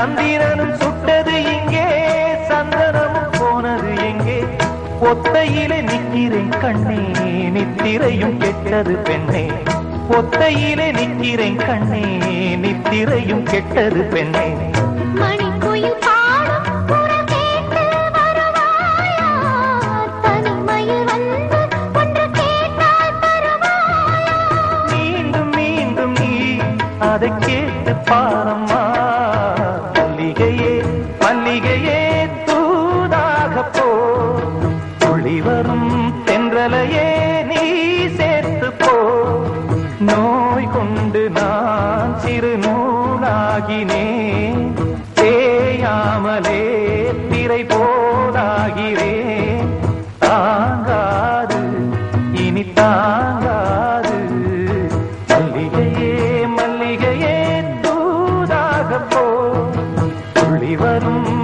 சந்திரனும் சுட்டது இங்கே சந்தனமும் போனது எங்கே ஒத்தையிலே நிக்கிறேன் கண்ணே நித்திரையும் கெட்டது பெண்ணே ஒத்தையிலே நிக்கிறேன் கண்ணே நித்திரையும் கெட்டது பெண்ணே மணிக்குயில் பாடும் குரல் கேட்டு வருவாயா தனிமையில் வந்து ஒன்று கேட்டால் தருவாயா மீண்டும் மீண்டும் நீ அதை கேட்டு பாரம்மா மல்லிகையே மல்லிகையே தூதாக போ துளி வரும் தென்றலையே நீ சேர்த்து போ நோய் கொண்டு நான் சிறு நூலாகினேன் தேயாமலே திரை போலாகிறேன் தாங்காது இனி தாங்காது மல்லிகையே மல்லிகையே தூதாக போ துளி வரும்